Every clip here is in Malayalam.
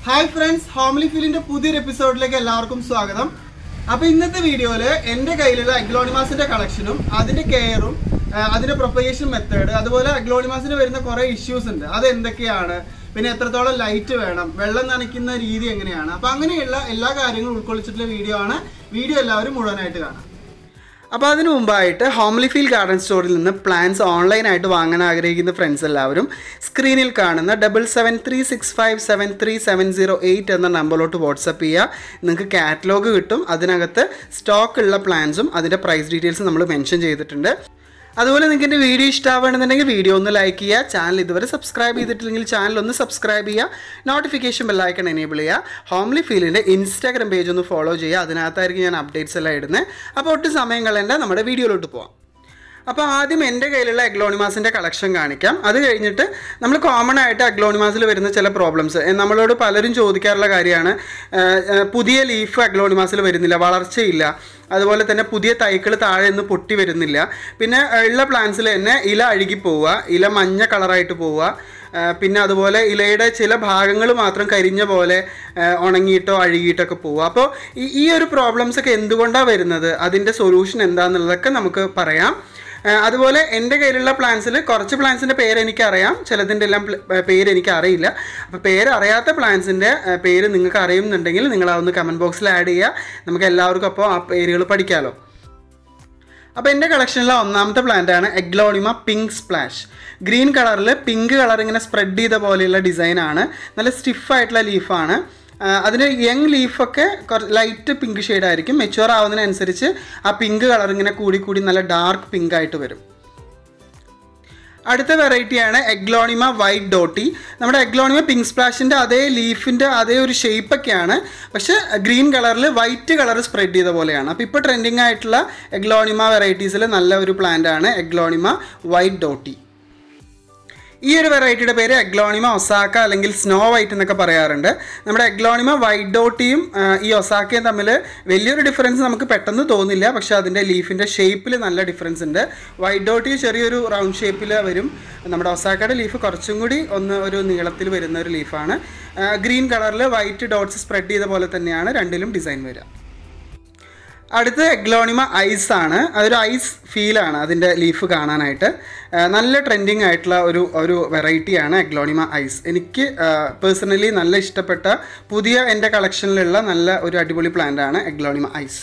ഹായ് ഫ്രണ്ട്സ് ഹോംലി ഫീലിന്റെ പുതിയൊരു എപ്പിസോഡിലേക്ക് എല്ലാവർക്കും സ്വാഗതം അപ്പൊ ഇന്നത്തെ വീഡിയോയില് എന്റെ കയ്യിലുള്ള അഗ്ലോണിമാസിന്റെ കളക്ഷനും അതിന്റെ കെയറും അതിന്റെ പ്രൊപ്പഗേഷൻ മെത്തേഡ് അതുപോലെ അഗ്ലോണിമാസിന് വരുന്ന കുറെ ഇഷ്യൂസ് ഉണ്ട് അത് എന്തൊക്കെയാണ് പിന്നെ എത്രത്തോളം ലൈറ്റ് വേണം വെള്ളം നനയ്ക്കുന്ന രീതി എങ്ങനെയാണ് അപ്പൊ അങ്ങനെയുള്ള എല്ലാ കാര്യങ്ങളും ഉൾക്കൊള്ളിച്ചിട്ടുള്ള വീഡിയോ ആണ് വീഡിയോ എല്ലാവരും മുഴുവനായിട്ട് കാണാം അപ്പോൾ അതിനു മുമ്പായിട്ട് ഹോംലി ഫീൽ ഗാർഡൻ സ്റ്റോറിൽ നിന്ന് പ്ലാൻസ് ഓൺലൈനായിട്ട് വാങ്ങാൻ ആഗ്രഹിക്കുന്ന ഫ്രണ്ട്സ് എല്ലാവരും സ്ക്രീനിൽ കാണുന്ന double seven three six five seven three seven zero eight എന്ന നമ്പറിലോട്ട് വാട്സപ്പ് ചെയ്യുക നിങ്ങൾക്ക് കാറ്റലോഗ് കിട്ടും അതിനകത്ത് സ്റ്റോക്ക് ഉള്ള പ്ലാൻസും അതിൻ്റെ പ്രൈസ് ഡീറ്റെയിൽസും നമ്മൾ മെൻഷൻ ചെയ്തിട്ടുണ്ട് അതുപോലെ നിങ്ങൾക്ക് എൻ്റെ വീഡിയോ ഇഷ്ടമാവുകയാണെന്നുണ്ടെങ്കിൽ വീഡിയോ ഒന്ന് ലൈക്ക് ചെയ്യുക ചാനൽ ഇതുവരെ സബ്സ്ക്രൈബ് ചെയ്തിട്ടില്ലെങ്കിൽ ചാനൽ ഒന്ന് സബ്സ്ക്രൈബ് ചെയ്യുക നോട്ടിഫിക്കേഷൻ ബെല്ലൈക്കൺ എനേബിൾ ചെയ്യുക ഹോംലി ഫീലിൻ്റെ ഇൻസ്റ്റാഗ്രാം പേജ് ഒന്ന് ഫോളോ ചെയ്യുക അതിനകത്തായിരിക്കും ഞാൻ അപ്ഡേറ്റ്സ് എല്ലാം ഇടുന്നത് അപ്പോൾ ഒട്ടും സമയം കളയേണ്ട നമ്മുടെ വീഡിയോയിലോട്ട് പോവാം അപ്പോൾ ആദ്യം എൻ്റെ കയ്യിലുള്ള അഗ്ലോണിമാസിൻ്റെ കളക്ഷൻ കാണിക്കാം അത് കഴിഞ്ഞിട്ട് നമ്മൾ കോമൺ ആയിട്ട് അഗ്ലോണിമാസിൽ വരുന്ന ചില പ്രോബ്ലംസ് നമ്മളോട് പലരും ചോദിക്കാറുള്ള കാര്യമാണ് ഏഹ്, ഏഹ്, പുതിയ ലീഫ് അഗ്ലോണിമാസിൽ വരുന്നില്ല വളർച്ചയില്ല അതുപോലെ തന്നെ പുതിയ തൈകൾ താഴെ നിന്ന് പൊട്ടി വരുന്നില്ല പിന്നെ ഉള്ള പ്ലാന്റ്സിൽ തന്നെ ഇല അഴുകി പോവുക ഇല മഞ്ഞ കളറായിട്ട് പോവുക ആ, പിന്നെ അതുപോലെ ഇലയുടെ ചില ഭാഗങ്ങൾ മാത്രം കരിഞ്ഞ പോലെ ആ, ഉണങ്ങിയിട്ടോ അഴുകിയിട്ടൊക്കെ പോവുക അപ്പോൾ ഈ ഈ ഒരു പ്രോബ്ലംസ് ഒക്കെ എന്തുകൊണ്ടാണ് വരുന്നത് അതിൻ്റെ സൊല്യൂഷൻ എന്താണെന്നുള്ളതൊക്കെ നമുക്ക് പറയാം ആ, അതുപോലെ എൻ്റെ കയ്യിലുള്ള പ്ലാൻസിൽ കുറച്ച് പ്ലാൻസിൻ്റെ പേര് എനിക്കറിയാം ചിലതിൻ്റെ എല്ലാം പ്ല- ആ, പേര് എനിക്ക് അറിയില്ല അപ്പോൾ പേര് അറിയാത്ത പ്ലാൻസിൻ്റെ പേര് നിങ്ങൾക്ക് അറിയുന്നുണ്ടെങ്കിൽ നിങ്ങൾ അതൊന്ന് കമൻറ്റ് ബോക്സിൽ ആഡ് ചെയ്യുക നമുക്ക് എല്ലാവർക്കും അപ്പോൾ ആ പേരുകൾ പഠിക്കാമല്ലോ അപ്പോൾ എൻ്റെ കളക്ഷനിലെ ഒന്നാമത്തെ പ്ലാന്റ് ആണ് എഗ്ലോണിമ പിങ്ക് സ്പ്ലാഷ് ഗ്രീൻ കളറിൽ പിങ്ക് കളർ ഇങ്ങനെ സ്പ്രെഡ് ചെയ്ത പോലെയുള്ള ഡിസൈനാണ് നല്ല സ്റ്റിഫ് ആയിട്ടുള്ള ലീഫാണ് അതിന് യങ് ലീഫൊക്കെ കുറച്ച് ലൈറ്റ് പിങ്ക് ആയിരിക്കും മെച്ചുവർ ആവുന്നതിനനുസരിച്ച് ആ പിങ്ക് കളർ ഇങ്ങനെ കൂടി കൂടി നല്ല ഡാർക്ക് പിങ്ക് ആയിട്ട് വരും അടുത്ത വെറൈറ്റിയാണ് എഗ്ലോണിമ വൈറ്റ് ഡോട്ടി നമ്മുടെ എഗ്ലോണിമ പിങ്ക് സ്പ്ലാഷിൻ്റെ അതേ ലീഫിൻ്റെ അതേ ഒരു ഷേപ്പൊക്കെയാണ് പക്ഷെ ഗ്രീൻ കളറിൽ വൈറ്റ് കളർ സ്പ്രെഡ് ചെയ്ത പോലെയാണ് അപ്പോൾ ഇപ്പോൾ ട്രെൻഡിങ് ആയിട്ടുള്ള എഗ്ലോണിമ വെറൈറ്റീസിൽ നല്ല ഒരു പ്ലാന്റ് ആണ് എഗ്ലോണിമ വൈറ്റ് ഡോട്ടി ഈ ഒരു വെറൈറ്റിയുടെ പേര് എഗ്ലോണിമ ഒസാക്ക അല്ലെങ്കിൽ സ്നോ വൈറ്റ് എന്നൊക്കെ പറയാറുണ്ട് നമ്മുടെ എഗ്ലോണിമ വൈറ്റ് ഡോട്ടിയും ആ, ഈ ഒസാക്കയും തമ്മിൽ വലിയൊരു ഡിഫറൻസ് നമുക്ക് പെട്ടെന്ന് തോന്നില്ല പക്ഷേ അതിൻ്റെ ലീഫിൻ്റെ ഷേപ്പിൽ നല്ല ഡിഫറൻസ് ഉണ്ട് വൈറ്റ് ഡോട്ടി ചെറിയൊരു റൗണ്ട് ഷേപ്പിൽ വരും നമ്മുടെ ഒസാക്കയുടെ ലീഫ് കുറച്ചും കൂടി ഒന്ന് ഒരു നീളത്തിൽ വരുന്ന ഒരു ലീഫാണ് ഗ്രീൻ കളറിൽ വൈറ്റ് ഡോട്ട്സ് സ്പ്രെഡ് ചെയ്ത പോലെ തന്നെയാണ് രണ്ടിലും ഡിസൈൻ വരിക അടുത്ത എഗ്ലോണിമ ഐസ് ആണ് അതൊരു ഐസ് ഫീലാണ് അതിൻ്റെ ലീഫ് കാണാനായിട്ട് ആ, നല്ല ട്രെൻഡിങ് ആയിട്ടുള്ള ഒരു ഒരു വെറൈറ്റിയാണ് എഗ്ലോണിമ ഐസ് എനിക്ക് പേഴ്സണലി നല്ല ഇഷ്ടപ്പെട്ട പുതിയ എൻ്റെ കളക്ഷനിലുള്ള നല്ല ഒരു അടിപൊളി പ്ലാന്റ് ആണ് എഗ്ലോണിമ ഐസ്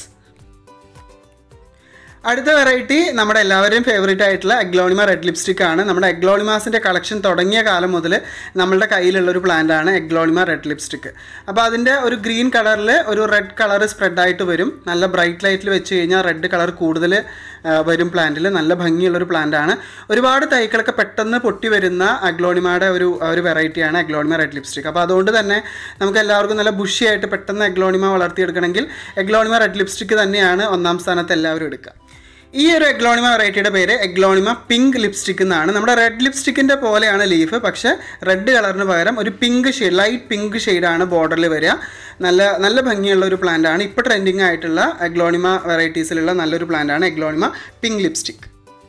അടുത്ത വെറൈറ്റി നമ്മുടെ എല്ലാവരുടെയും ഫേവറേറ്റ് ആയിട്ടുള്ള എഗ്ലോണിമ റെഡ് ലിപ്സ്റ്റിക് ആണ് നമ്മുടെ എഗ്ലോണിമാസിൻ്റെ കളക്ഷൻ തുടങ്ങിയ കാലം മുതൽ നമ്മളുടെ കയ്യിലുള്ള ഒരു പ്ലാന്റ് ആണ് എഗ്ലോണിമ റെഡ് ലിപ്സ്റ്റിക് അപ്പോൾ അതിൻ്റെ ഒരു ഗ്രീൻ കളറിൽ ഒരു റെഡ് കളർ സ്പ്രെഡായിട്ട് വരും നല്ല ബ്രൈറ്റ് ലൈറ്റിൽ വെച്ച് കഴിഞ്ഞാൽ റെഡ് കളർ കൂടുതൽ ആ, വരും പ്ലാന്റിൽ നല്ല ഭംഗിയുള്ളൊരു പ്ലാന്റ് ആണ് ഒരുപാട് തൈകളൊക്കെ പെട്ടെന്ന് പൊട്ടി വരുന്ന അഗ്ലോണിമയുടെ ഒരു ഒരു വെറൈറ്റിയാണ് അഗ്ലോണിമ റെഡ് ലിപ്സ്റ്റിക് അപ്പോൾ അതുകൊണ്ട് തന്നെ നമുക്ക് എല്ലാവർക്കും നല്ല ബുഷിയായിട്ട് പെട്ടെന്ന് അഗ്ലോണിമ വളർത്തിയെടുക്കണമെങ്കിൽ എഗ്ലോണിമ റെഡ് ലിപ്സ്റ്റിക് തന്നെയാണ് ഒന്നാം സ്ഥാനത്ത് എല്ലാവരും എടുക്കുക ഈ ഒരു എഗ്ലോണിമ വെറൈറ്റിയുടെ പേര് എഗ്ലോണിമ പിങ്ക് ലിപ്സ്റ്റിക് എന്നാണ് നമ്മുടെ റെഡ് ലിപ്സ്റ്റിക്കിൻ്റെ പോലെയാണ് ലീഫ് പക്ഷേ റെഡ് കളറിന് പകരം ഒരു പിങ്ക് ഷെയ്ഡ് ലൈറ്റ് പിങ്ക് ഷെയ്ഡാണ് ബോർഡറിൽ വരിക നല്ല നല്ല ഭംഗിയുള്ള ഒരു പ്ലാന്റ് ആണ് ഇപ്പോൾ ട്രെൻഡിങ് ആയിട്ടുള്ള എഗ്ലോണിമ വെറൈറ്റീസിലുള്ള നല്ലൊരു പ്ലാന്റ് ആണ് എഗ്ലോണിമ പിങ്ക് ലിപ്സ്റ്റിക്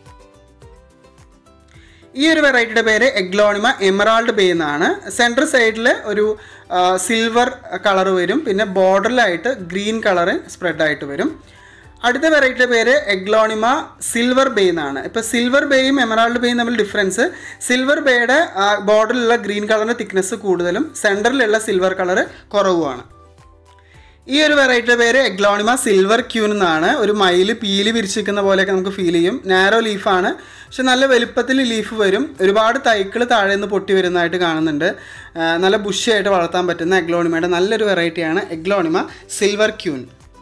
ഈ ഒരു വെറൈറ്റിയുടെ പേര് എഗ്ലോണിമ എമറാൾഡ് ബേ എന്നാണ് സെൻറ്റർ സൈഡിൽ ഒരു സിൽവർ കളർ വരും പിന്നെ ബോർഡറിലായിട്ട് ഗ്രീൻ കളറ് സ്പ്രെഡായിട്ട് വരും അടുത്ത വെറൈറ്റിയുടെ പേര് എഗ്ലോണിമ സിൽവർ ബേ എന്നാണ് ഇപ്പോൾ സിൽവർ ബേയും എമറാൾഡ് ബേയും തമ്മിൽ ഡിഫറൻസ് സിൽവർ ബേയുടെ ബോർഡറിലുള്ള ഗ്രീൻ കളറിൻ്റെ തിക്നെസ് കൂടുതലും സെൻറ്ററിലുള്ള സിൽവർ കളർ കുറവുമാണ് ഈ ഒരു വെറൈറ്റിയുടെ പേര് എഗ്ലോണിമ സിൽവർ ക്യൂൻ എന്നാണ് ഒരു മയിൽ പീലി വിരിച്ചിരിക്കുന്ന പോലെയൊക്കെ നമുക്ക് ഫീൽ ചെയ്യും നാരോ ലീഫാണ് പക്ഷെ നല്ല വലുപ്പത്തിൽ ലീഫ് വരും ഒരുപാട് തൈകൾ താഴെ നിന്ന് പൊട്ടി വരുന്നതായിട്ട് കാണുന്നുണ്ട് ആ, നല്ല ബുഷിയായിട്ട് വളർത്താൻ പറ്റുന്ന എഗ്ലോണിമയുടെ നല്ലൊരു വെറൈറ്റിയാണ് എഗ്ലോണിമ സിൽവർ ക്യൂൻ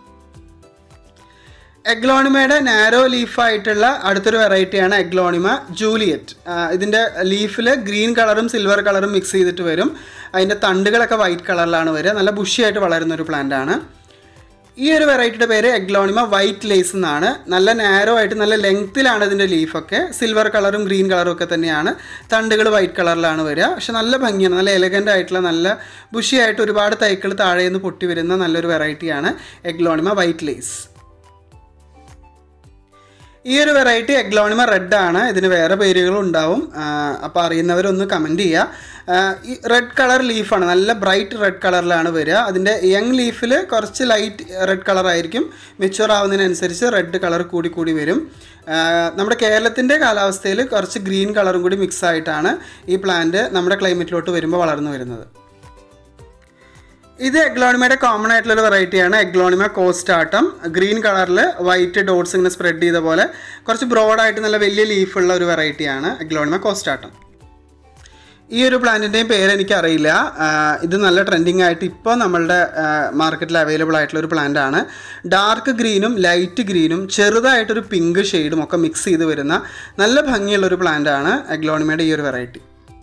എഗ്ലോണിമയുടെ നാരോ ലീഫായിട്ടുള്ള അടുത്തൊരു വെറൈറ്റിയാണ് എഗ്ലോണിമ ജൂലിയറ്റ് ആ, ഇതിൻ്റെ ലീഫിൽ ഗ്രീൻ കളറും സിൽവർ കളറും മിക്സ് ചെയ്തിട്ട് വരും അതിൻ്റെ തണ്ടുകളൊക്കെ വൈറ്റ് കളറിലാണ് വരിക നല്ല ബുഷിയായിട്ട് വളരുന്ന ഒരു പ്ലാന്റ് ആണ് ഈ ഒരു വെറൈറ്റിയുടെ പേര് എഗ്ലോണിമ വൈറ്റ് ലേസ് എന്നാണ് നല്ല നാരോ ആയിട്ട് നല്ല ലെങ്ത്തിലാണ് ഇതിൻ്റെ ലീഫൊക്കെ സിൽവർ കളറും ഗ്രീൻ കളറും ഒക്കെ തന്നെയാണ് തണ്ടുകൾ വൈറ്റ് കളറിലാണ് വരിക പക്ഷെ നല്ല ഭംഗിയാണ് നല്ല എലഗൻ്റ് ആയിട്ടുള്ള നല്ല ബുഷിയായിട്ട് ഒരുപാട് തൈകൾ താഴെ നിന്ന് പൊട്ടി വരുന്ന നല്ലൊരു വെറൈറ്റിയാണ് എഗ്ലോണിമ വൈറ്റ് ലേസ് ഈ ഒരു വെറൈറ്റി എഗ്ലോണിമ റെഡ് ആണ് ഇതിന് വേറെ പേരുകളും ഉണ്ടാവും അപ്പോൾ അറിയുന്നവരൊന്ന് കമൻറ്റ് ചെയ്യുക ആ, ഈ റെഡ് കളർ ലീഫാണ് നല്ല ബ്രൈറ്റ് റെഡ് കളറിലാണ് വരിക അതിൻ്റെ യങ് ലീഫിൽ കുറച്ച് ലൈറ്റ് റെഡ് കളർ ആയിരിക്കും മെച്ചുവർ ആവുന്നതിനനുസരിച്ച് റെഡ് കളർ കൂടി കൂടി വരും ആ, നമ്മുടെ കേരളത്തിൻ്റെ കാലാവസ്ഥയിൽ കുറച്ച് ഗ്രീൻ കളറും കൂടി മിക്സ് ആയിട്ടാണ് ഈ പ്ലാന്റ് നമ്മുടെ ക്ലൈമറ്റിലോട്ട് വരുമ്പോൾ വളർന്നു വരുന്നത് ഇത് എഗ്ലോണിമയുടെ കോമൺ ആയിട്ടുള്ള ഒരു വെറൈറ്റിയാണ് എഗ്ലോണിമ കോസ്റ്റാട്ടം ഗ്രീൻ കളറിൽ വൈറ്റ് ഡോട്ട്സ് ഇങ്ങനെ സ്പ്രെഡ് ചെയ്ത പോലെ കുറച്ച് ബ്രോഡായിട്ട് നല്ല വലിയ ലീഫുള്ള ഒരു വെറൈറ്റിയാണ് എഗ്ലോണിമ കോസ്റ്റാട്ടം ഈ ഒരു പ്ലാന്റിൻ്റെയും പേര് എനിക്കറിയില്ല ആ, ഇത് നല്ല ട്രെൻഡിങ് ആയിട്ട് ഇപ്പോൾ നമ്മളുടെ മാർക്കറ്റിൽ അവൈലബിൾ ആയിട്ടുള്ള ഒരു പ്ലാന്റ് ആണ് ഡാർക്ക് ഗ്രീനും ലൈറ്റ് ഗ്രീനും ചെറുതായിട്ടൊരു പിങ്ക് ഷെയ്ഡും ഒക്കെ മിക്സ് ചെയ്ത് വരുന്ന നല്ല ഭംഗിയുള്ള ഒരു പ്ലാന്റ് ആണ് എഗ്ലോണിമയുടെ ഈ ഒരു വെറൈറ്റി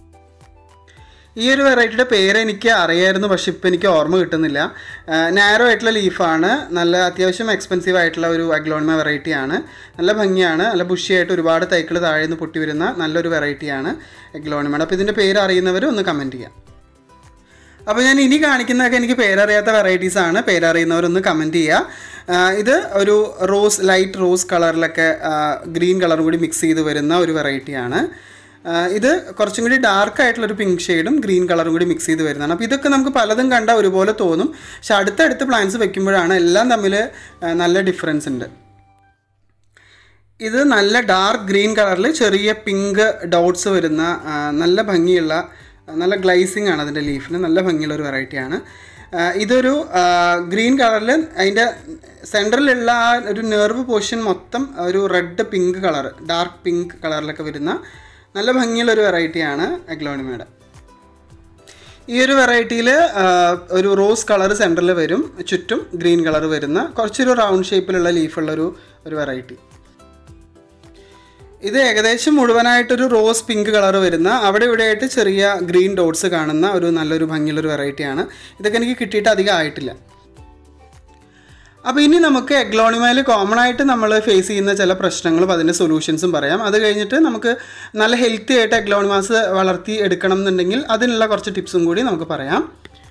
ഈ ഒരു വെറൈറ്റിയുടെ പേര് എനിക്ക് അറിയായിരുന്നു പക്ഷെ ഇപ്പം എനിക്ക് ഓർമ്മ കിട്ടുന്നില്ല നാരോ ആയിട്ടുള്ള ലീഫാണ് നല്ല അത്യാവശ്യം എക്സ്പെൻസീവ് ആയിട്ടുള്ള ഒരു അഗ്ലോണിമ വെറൈറ്റിയാണ് നല്ല ഭംഗിയാണ് നല്ല ബുഷിയായിട്ട് ഒരുപാട് തൈക്കൾ താഴെ നിന്ന് പൊട്ടി വരുന്ന നല്ലൊരു വെറൈറ്റിയാണ് എഗ്ലോണിമയുടെ അപ്പോൾ ഇതിൻ്റെ പേര് അറിയുന്നവർ ഒന്ന് കമൻറ്റ് ചെയ്യാം അപ്പോൾ ഞാൻ ഇനി കാണിക്കുന്നതൊക്കെ എനിക്ക് പേരറിയാത്ത വെറൈറ്റീസ് ആണ് പേരറിയുന്നവരൊന്ന് കമൻറ്റ് ചെയ്യുക ആ, ഇത് ഒരു റോസ് ലൈറ്റ് റോസ് കളറിലൊക്കെ ഗ്രീൻ കളറും കൂടി മിക്സ് ചെയ്ത് വരുന്ന ഒരു വെറൈറ്റിയാണ് ആ, ഇത് കുറച്ചും കൂടി ഡാർക്ക് ആയിട്ടുള്ള ഒരു പിങ്ക് ഷെയ്ഡും ഗ്രീൻ കളറും കൂടി മിക്സ് ചെയ്ത് വരുന്നതാണ് അപ്പോൾ ഇതൊക്കെ നമുക്ക് പലതും കണ്ടാൽ ഒരുപോലെ തോന്നും പക്ഷെ അടുത്തടുത്ത് പ്ലാന്റ്സ് വെക്കുമ്പോഴാണ് എല്ലാം തമ്മിൽ ആ, നല്ല ഡിഫറൻസ് ഉണ്ട് ഇത് നല്ല ഡാർക്ക് ഗ്രീൻ കളറിൽ ചെറിയ പിങ്ക് ഡോട്ട്സ് വരുന്ന ആ, നല്ല ഭംഗിയുള്ള നല്ല ഗ്ലൈസിങ് ആണ് അതിൻ്റെ ലീഫിന് നല്ല ഭംഗിയുള്ള ഒരു വെറൈറ്റിയാണ് ഇതൊരു ഗ്രീൻ കളറിൽ അതിൻ്റെ സെൻറ്ററിലുള്ള ആ ഒരു നെർവ് പോർഷൻ മൊത്തം ഒരു red pink colour dark pink കളറിലൊക്കെ വരുന്ന നല്ല ഭംഗിയുള്ള ഒരു വെറൈറ്റിയാണ് എഗ്ലോണിമയുടെ ഈ ഒരു വെറൈറ്റിയിൽ ഒരു റോസ് കളർ സെൻറ്ററിൽ വരും ചുറ്റും ഗ്രീൻ കളർ വരുന്ന കുറച്ചൊരു റൗണ്ട് ഷേപ്പിലുള്ള ലീഫുള്ള ഒരു ഒരു വെറൈറ്റി ഇത് ഏകദേശം മുഴുവനായിട്ടൊരു റോസ് പിങ്ക് കളർ വരുന്ന അവിടെ ഇവിടെയായിട്ട് ചെറിയ ഗ്രീൻ ഡോട്ട്സ് കാണുന്ന ഒരു നല്ലൊരു ഭംഗിയുള്ളൊരു വെറൈറ്റിയാണ് ഇതൊക്കെ എനിക്ക് കിട്ടിയിട്ട് അധികം ആയിട്ടില്ല അപ്പോൾ ഇനി നമുക്ക് എഗ്ലോണിമയിൽ കോമൺ ആയിട്ട് നമ്മൾ ഫേസ് ചെയ്യുന്ന ചില പ്രശ്നങ്ങളും അതിൻ്റെ സൊല്യൂഷൻസും പറയാം അത് കഴിഞ്ഞിട്ട് നമുക്ക് നല്ല ഹെൽത്തി ആയിട്ട് എഗ്ലോണിമാസ് വളർത്തി എടുക്കണം എന്നുണ്ടെങ്കിൽ അതിനുള്ള കുറച്ച് ടിപ്സും കൂടി നമുക്ക് പറയാം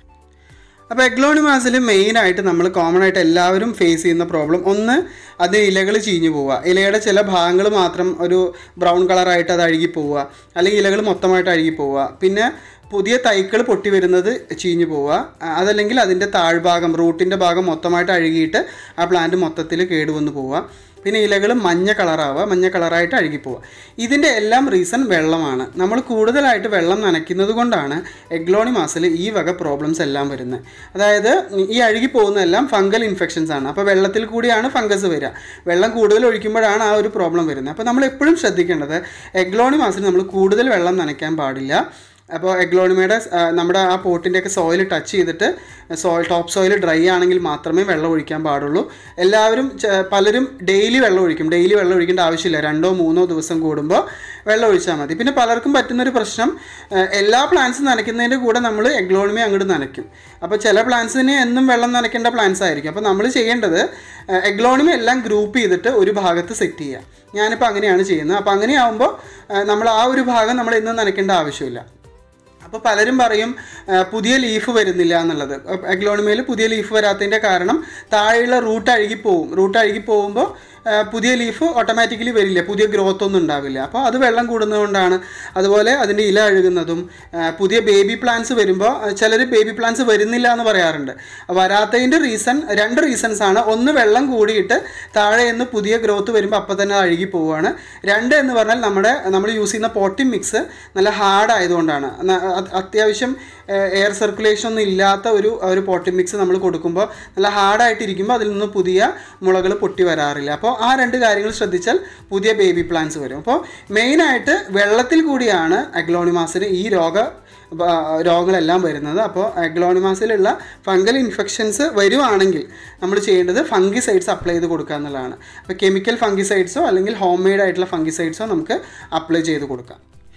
അപ്പോൾ എഗ്ലോണിമാസിൽ മെയിനായിട്ട് നമ്മൾ കോമൺ ആയിട്ട് എല്ലാവരും ഫേസ് ചെയ്യുന്ന പ്രോബ്ലം ഒന്ന് അത് ഇലകൾ ചീഞ്ഞു പോവുക ഇലയുടെ ചില ഭാഗങ്ങൾ മാത്രം ഒരു ബ്രൗൺ കളറായിട്ട് അത് അഴുകി പോവുക അല്ലെങ്കിൽ ഇലകൾ മൊത്തമായിട്ട് അഴുകി പോവുക പിന്നെ പുതിയ തൈകൾ പൊട്ടി വരുന്നത് ചീഞ്ഞു പോവുക ആ, അതല്ലെങ്കിൽ അതിൻ്റെ താഴ്ഭാഗം റൂട്ടിൻ്റെ ഭാഗം മൊത്തമായിട്ട് അഴുകിയിട്ട് ആ പ്ലാന്റ് മൊത്തത്തിൽ കേടുവന്ന് പോവുക പിന്നെ ഇലകൾ മഞ്ഞ കളറാവുക മഞ്ഞ കളറായിട്ട് അഴുകി പോവുക ഇതിൻ്റെ എല്ലാം റീസൺ വെള്ളമാണ് നമ്മൾ കൂടുതലായിട്ട് വെള്ളം നനയ്ക്കുന്നത് കൊണ്ടാണ് എഗ്ലോണി മാസിൽ ഈ വക പ്രോബ്ലംസ് എല്ലാം വരുന്നത് അതായത് ഈ അഴുകി പോകുന്നതെല്ലാം ഫംഗൽ ഇൻഫെക്ഷൻസ് ആണ് അപ്പോൾ വെള്ളത്തിൽ കൂടിയാണ് ഫംഗസ് വരിക വെള്ളം കൂടുതൽ ഒഴിക്കുമ്പോഴാണ് ആ ഒരു പ്രോബ്ലം വരുന്നത് അപ്പോൾ നമ്മൾ എപ്പോഴും ശ്രദ്ധിക്കേണ്ടത് എഗ്ലോണി മാസിൽ നമ്മൾ കൂടുതൽ വെള്ളം നനയ്ക്കാൻ പാടില്ല അപ്പോൾ എഗ്ലോണിമയുടെ നമ്മുടെ ആ പോട്ടിൻ്റെയൊക്കെ സോയിൽ ടച്ച് ചെയ്തിട്ട് സോയിൽ ടോപ്പ് സോയിൽ ഡ്രൈ ആണെങ്കിൽ മാത്രമേ വെള്ളം ഒഴിക്കാൻ പാടുള്ളൂ എല്ലാവരും ച- പലരും ഡെയിലി വെള്ളം ഒഴിക്കും ഡെയിലി വെള്ളം ഒഴിക്കേണ്ട ആവശ്യമില്ല രണ്ടോ മൂന്നോ ദിവസം കൂടുമ്പോൾ വെള്ളം ഒഴിച്ചാൽ മതി പിന്നെ പലർക്കും പറ്റുന്നൊരു പ്രശ്നം ആ, എല്ലാ പ്ലാന്റ്സും നനയ്ക്കുന്നതിൻ്റെ കൂടെ നമ്മൾ എഗ്ലോണിമ അങ്ങോട്ട് നനയ്ക്കും അപ്പോൾ ചില പ്ലാന്റ്സിന് എന്നും വെള്ളം നനയ്ക്കേണ്ട പ്ലാന്റ്സ് ആയിരിക്കും അപ്പോൾ നമ്മൾ ചെയ്യേണ്ടത് എഗ്ലോണിമ എല്ലാം ഗ്രൂപ്പ് ചെയ്തിട്ട് ഒരു ഭാഗത്ത് സെറ്റ് ചെയ്യുക ഞാനിപ്പോൾ അങ്ങനെയാണ് ചെയ്യുന്നത് അപ്പോൾ അങ്ങനെയാവുമ്പോൾ നമ്മൾ ആ ഒരു ഭാഗം നമ്മൾ എന്നും നനയ്ക്കേണ്ട ആവശ്യമില്ല അപ്പോൾ പലരും പറയും ആ, പുതിയ ലീഫ് വരുന്നില്ല എന്നുള്ളത് അഗ്ലോണിമയിൽ പുതിയ ലീഫ് വരാത്തതിൻ്റെ കാരണം താഴെയുള്ള റൂട്ട് അഴുകിപ്പോവും റൂട്ട് അഴുകിപ്പോകുമ്പോൾ ആ, പുതിയ ലീഫ് ഓട്ടോമാറ്റിക്കലി വരില്ല പുതിയ ഗ്രോത്ത് ഒന്നും ഉണ്ടാവില്ല അപ്പോൾ അത് വെള്ളം കൂടുന്നതുകൊണ്ടാണ് അതുപോലെ അതിൻ്റെ ഇല അഴുകുന്നതും ആ, പുതിയ ബേബി പ്ലാന്റ്സ് വരുമ്പോൾ ചിലർ ബേബി പ്ലാന്റ്സ് വരുന്നില്ല എന്ന് പറയാറുണ്ട് വരാത്തതിൻ്റെ റീസൺ രണ്ട് റീസൺസ് ആണ് ഒന്ന് വെള്ളം കൂടിയിട്ട് താഴെ നിന്ന് പുതിയ ഗ്രോത്ത് വരുമ്പോൾ അപ്പം തന്നെ അത് അഴുകി പോവുകയാണ് രണ്ട് എന്ന് പറഞ്ഞാൽ നമ്മുടെ നമ്മൾ യൂസ് ചെയ്യുന്ന പോട്ടിംഗ് മിക്സ് നല്ല ഹാർഡ് ആയതുകൊണ്ടാണ് ന- അത് അത്യാവശ്യം എയർ സർക്കുലേഷൻ ഒന്നും ഇല്ലാത്ത ഒരു ഒരു പോട്ടിംഗ് മിക്സ് നമ്മൾ കൊടുക്കുമ്പോൾ നല്ല ഹാർഡായിട്ട് ഇരിക്കുമ്പോൾ അതിൽ നിന്ന് പുതിയ മുളകൾ പൊട്ടി വരാറില്ല അപ്പോൾ ആ രണ്ട് കാര്യങ്ങൾ ശ്രദ്ധിച്ചാൽ പുതിയ ബേബി പ്ലാന്റ്സ് വരും അപ്പോൾ മെയിനായിട്ട് വെള്ളത്തിൽ കൂടിയാണ് അഗ്ലോണിമാസിന് ഈ രോഗ ബ- രോഗങ്ങളെല്ലാം വരുന്നത് അപ്പോൾ അഗ്ലോണിമാസിലുള്ള ഫംഗൽ ഇൻഫെക്ഷൻസ് വരുവാണെങ്കിൽ നമ്മൾ ചെയ്യേണ്ടത് ഫംഗിസൈഡ്സ് അപ്ലൈ ചെയ്ത് കൊടുക്കുക എന്നുള്ളതാണ് അപ്പോൾ കെമിക്കൽ ഫംഗിസൈഡ്സോ അല്ലെങ്കിൽ ഹോം മെയ്ഡ് ആയിട്ടുള്ള ഫംഗിസൈഡ്സോ നമുക്ക് അപ്ലൈ ചെയ്ത് കൊടുക്കാം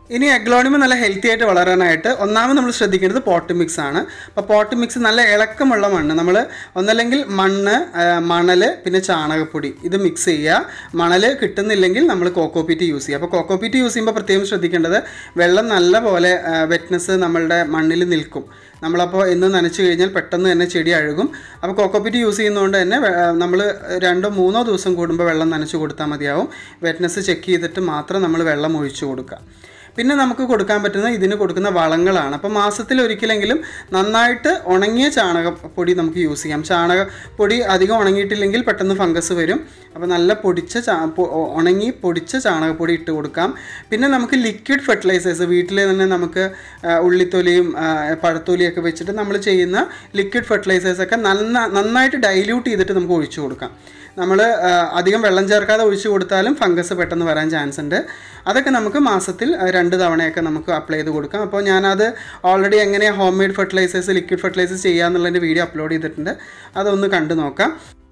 ഇനി എഗ്ലോണിമ നല്ല ഹെൽത്തി ആയിട്ട് വളരാനായിട്ട് ഒന്നാമത് നമ്മൾ ശ്രദ്ധിക്കേണ്ടത് പോട്ട് മിക്സ് ആണ് അപ്പോൾ പോട്ട് മിക്സ് നല്ല ഇളക്കമുള്ള മണ്ണ് നമ്മൾ ഒന്നല്ലെങ്കിൽ മണ്ണ് ആ, മണൽ പിന്നെ ചാണകപ്പൊടി ഇത് മിക്സ് ചെയ്യുക മണൽ കിട്ടുന്നില്ലെങ്കിൽ നമ്മൾ കോക്കോപ്പീറ്റ് യൂസ് ചെയ്യുക അപ്പോൾ കോക്കോപ്പീറ്റ് യൂസ് ചെയ്യുമ്പോൾ പ്രത്യേകം ശ്രദ്ധിക്കേണ്ടത് വെള്ളം നല്ല പോലെ വെറ്റ്നസ് നമ്മളുടെ മണ്ണിൽ നിൽക്കും നമ്മളപ്പോൾ എന്ന് നനച്ച് കഴിഞ്ഞാൽ പെട്ടെന്ന് തന്നെ ചെടി അഴുകും അപ്പോൾ കോക്കോപ്പീറ്റ് യൂസ് ചെയ്യുന്നതുകൊണ്ട് തന്നെ നമ്മൾ രണ്ടോ മൂന്നോ ദിവസം കൂടുമ്പോൾ വെള്ളം നനച്ച് കൊടുത്താൽ മതിയാവും വെറ്റ്നസ് ചെക്ക് ചെയ്തിട്ട് മാത്രം നമ്മൾ വെള്ളം ഒഴിച്ചു കൊടുക്കുക പിന്നെ നമുക്ക് കൊടുക്കാൻ പറ്റുന്ന ഇതിന് കൊടുക്കുന്ന വളങ്ങളാണ് അപ്പോൾ മാസത്തിൽ ഒരിക്കലെങ്കിലും നന്നായിട്ട് ഉണങ്ങിയ ചാണകപ്പൊടി നമുക്ക് യൂസ് ചെയ്യാം ചാണകപ്പൊടി അധികം ഉണങ്ങിയിട്ടില്ലെങ്കിൽ പെട്ടെന്ന് ഫംഗസ് വരും അപ്പോൾ നല്ല പൊടിച്ച ചാ പൊ- ഉണങ്ങി പൊടിച്ച ചാണകപ്പൊടി ഇട്ട് കൊടുക്കാം പിന്നെ നമുക്ക് ലിക്വിഡ് ഫെർട്ടിലൈസേഴ്സ് വീട്ടിൽ തന്നെ നമുക്ക് ആ, ഉള്ളിത്തൊലിയും ആ, പഴത്തൊലിയൊക്കെ വെച്ചിട്ട് നമ്മൾ ചെയ്യുന്ന ലിക്വിഡ് ഫെർട്ടിലൈസേഴ്സൊക്കെ നന്ന നന്നായിട്ട് ഡൈല്യൂട്ട് ചെയ്തിട്ട് നമുക്ക് ഒഴിച്ചു കൊടുക്കാം നമ്മൾ അധികം വെള്ളം ചേർക്കാതെ ഒഴിച്ചു കൊടുത്താലും ഫംഗസ് പെട്ടെന്ന് വരാൻ ചാൻസ് ഉണ്ട് അതൊക്കെ നമുക്ക് മാസത്തിൽ ആ, രണ്ട് തവണയൊക്കെ നമുക്ക് അപ്ലൈ ചെയ്ത് കൊടുക്കാം അപ്പോൾ ഞാനത് ഓൾറെഡി എങ്ങനെ home made fertilisers liquid fertilisers ചെയ്യാന്നുള്ളതിൻ്റെ വീഡിയോ അപ്ലോഡ് ചെയ്തിട്ടുണ്ട് അതൊന്ന് കണ്ടു നോക്കാം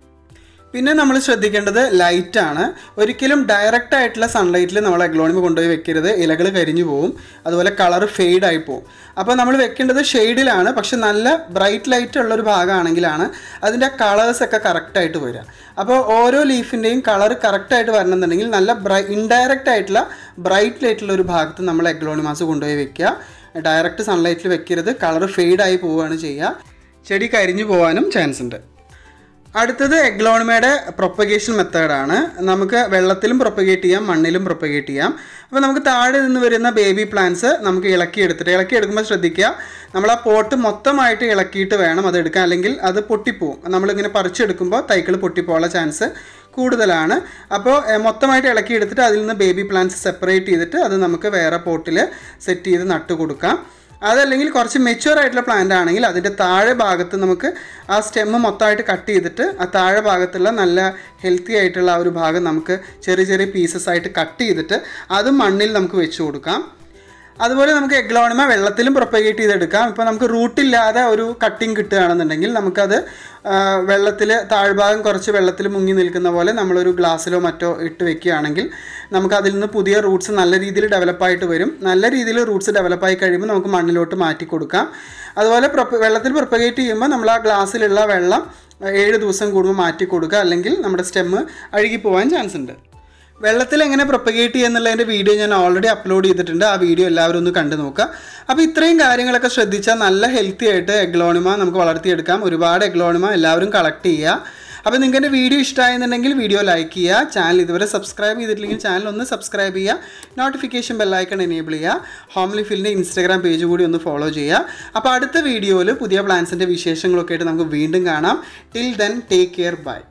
പിന്നെ നമ്മൾ ശ്രദ്ധിക്കേണ്ടത് ലൈറ്റാണ് ഒരിക്കലും ഡയറക്റ്റ് ആയിട്ടുള്ള സൺലൈറ്റിൽ നമ്മൾ അഗ്ലോണിമ കൊണ്ടുപോയി വെക്കരുത് ഇലകൾ കരിഞ്ഞു പോകും അതുപോലെ കളർ ഫെയ്ഡായി പോകും അപ്പോൾ നമ്മൾ വെക്കേണ്ടത് ഷെയ്ഡിലാണ് പക്ഷെ നല്ല ബ്രൈറ്റ് ലൈറ്റ് ഉള്ള ഒരു ഭാഗമാണെങ്കിലാണ് അതിൻ്റെ കളേഴ്സൊക്കെ കറക്റ്റായിട്ട് വരിക അപ്പോൾ ഓരോ ലീഫിൻ്റെയും കളർ കറക്റ്റായിട്ട് വരണമെന്നുണ്ടെങ്കിൽ നല്ല ബ്രൈ ഇൻഡയറക്റ്റ് ആയിട്ടുള്ള ബ്രൈറ്റ് ലൈറ്റുള്ള ഒരു ഭാഗത്ത് നമ്മൾ എഗ്ലോണിമാസ് കൊണ്ടുപോയി വെക്കുക ഡയറക്റ്റ് സൺലൈറ്റിൽ വെക്കരുത് കളർ ഫെയ്ഡായി പോവുകയാണ് ചെയ്യുക ചെടി കരിഞ്ഞു പോകാനും ചാൻസ് ഉണ്ട് അടുത്തത് എഗ്ലോണിമയുടെ പ്രൊപ്പഗേഷൻ മെത്തേഡാണ് നമുക്ക് വെള്ളത്തിലും പ്രൊപ്പഗേറ്റ് ചെയ്യാം മണ്ണിലും പ്രൊപ്പഗേറ്റ് ചെയ്യാം അപ്പോൾ നമുക്ക് താഴെ നിന്ന് വരുന്ന ബേബി പ്ലാന്റ്സ് നമുക്ക് ഇളക്കി എടുത്തിട്ട് ഇളക്കി എടുക്കുമ്പോൾ ശ്രദ്ധിക്കുക നമ്മൾ ആ പോട്ട് മൊത്തമായിട്ട് ഇളക്കിയിട്ട് വേണം അത് എടുക്കാൻ അല്ലെങ്കിൽ അത് പൊട്ടിപ്പോവും നമ്മളിങ്ങനെ പറിച്ചെടുക്കുമ്പോൾ തൈകൾ പൊട്ടിപ്പോകാനുള്ള ചാൻസ് കൂടുതലാണ് അപ്പോൾ എഹ്, മൊത്തമായിട്ട് ഇളക്കി എടുത്തിട്ട് അതിൽ നിന്ന് ബേബി പ്ലാന്റ്സ് സെപ്പറേറ്റ് ചെയ്തിട്ട് അത് നമുക്ക് വേറെ പോട്ടിൽ സെറ്റ് ചെയ്ത് നട്ട് കൊടുക്കാം അതല്ലെങ്കിൽ കുറച്ച് മെച്യൂർ ആയിട്ടുള്ള പ്ലാന്റ് ആണെങ്കിൽ അതിൻ്റെ താഴെ ഭാഗത്ത് നമുക്ക് ആ സ്റ്റെമ്മ് മൊത്തമായിട്ട് കട്ട് ചെയ്തിട്ട് ആ താഴെ ഭാഗത്തുള്ള നല്ല ഹെൽത്തി ആയിട്ടുള്ള ആ ഒരു ഭാഗം നമുക്ക് ചെറിയ ചെറിയ പീസസ് ആയിട്ട് കട്ട് ചെയ്തിട്ട് അത് മണ്ണിൽ നമുക്ക് വെച്ച് കൊടുക്കാം അതുപോലെ നമുക്ക് എഗ്ലോണിമ വെള്ളത്തിലും പ്രൊപ്പഗേറ്റ് ചെയ്തെടുക്കാം ഇപ്പോൾ നമുക്ക് റൂട്ടില്ലാതെ ഒരു കട്ടിങ് കിട്ടുകയാണെന്നുണ്ടെങ്കിൽ നമുക്കത് വെള്ളത്തിൽ താഴ്ഭാഗം കുറച്ച് വെള്ളത്തിൽ മുങ്ങി നിൽക്കുന്ന പോലെ നമ്മളൊരു ഗ്ലാസ്സിലോ മറ്റോ ഇട്ട് വെക്കുകയാണെങ്കിൽ നമുക്ക് അതിൽ നിന്ന് പുതിയ റൂട്ട്സ് നല്ല രീതിയിൽ ഡെവലപ്പായിട്ട് വരും നല്ല രീതിയിൽ റൂട്ട്സ് ഡെവലപ്പായി കഴിയുമ്പോൾ നമുക്ക് മണ്ണിലോട്ട് മാറ്റി കൊടുക്കാം അതുപോലെ പ്രൊപ്പ വെള്ളത്തിൽ പ്രൊപ്പഗേറ്റ് ചെയ്യുമ്പോൾ നമ്മൾ ആ ഗ്ലാസ്സിലുള്ള വെള്ളം ഏഴ് ദിവസം കൂടുമ്പോൾ മാറ്റി കൊടുക്കുക അല്ലെങ്കിൽ നമ്മുടെ സ്റ്റെമ്മ് അഴുകിപ്പോവാൻ ചാൻസ് ഉണ്ട് വെള്ളത്തിൽ എങ്ങനെ പ്രൊപ്പഗേറ്റ് ചെയ്യുന്നുള്ളതിൻ്റെ വീഡിയോ ഞാൻ ഓൾറെഡി അപ്ലോഡ് ചെയ്തിട്ടുണ്ട് ആ വീഡിയോ എല്ലാവരും ഒന്ന് കണ്ടു നോക്കുക അപ്പോൾ ഇത്രയും കാര്യങ്ങളൊക്കെ ശ്രദ്ധിച്ചാൽ നല്ല ഹെൽത്തി ആയിട്ട് എഗ്ലോണിമ നമുക്ക് വളർത്തിയെടുക്കാം ഒരുപാട് എഗ്ലോണിമ എല്ലാവരും കളക്ട് ചെയ്യുക അപ്പോൾ നിങ്ങൾക്ക് എൻ്റെ വീഡിയോ ഇഷ്ടമായെന്നുണ്ടെങ്കിൽ വീഡിയോ ലൈക്ക് ചെയ്യുക ചാനൽ ഇതുവരെ സബ്സ്ക്രൈബ് ചെയ്തിട്ടില്ലെങ്കിൽ ചാനൽ ഒന്ന് സബ്സ്ക്രൈബ് ചെയ്യുക നോട്ടിഫിക്കേഷൻ ബെല്ലൈക്കൺ എനേബിൾ ചെയ്യുക ഹോംലി ഫീൽഡിൻ്റെ ഇൻസ്റ്റാഗ്രാം പേജ് കൂടി ഒന്ന് ഫോളോ ചെയ്യുക അപ്പോൾ അടുത്ത വീഡിയോയിൽ പുതിയ പ്ലാൻസിൻ്റെ വിശേഷങ്ങളൊക്കെ ആയിട്ട് നമുക്ക് വീണ്ടും കാണാം till then take care by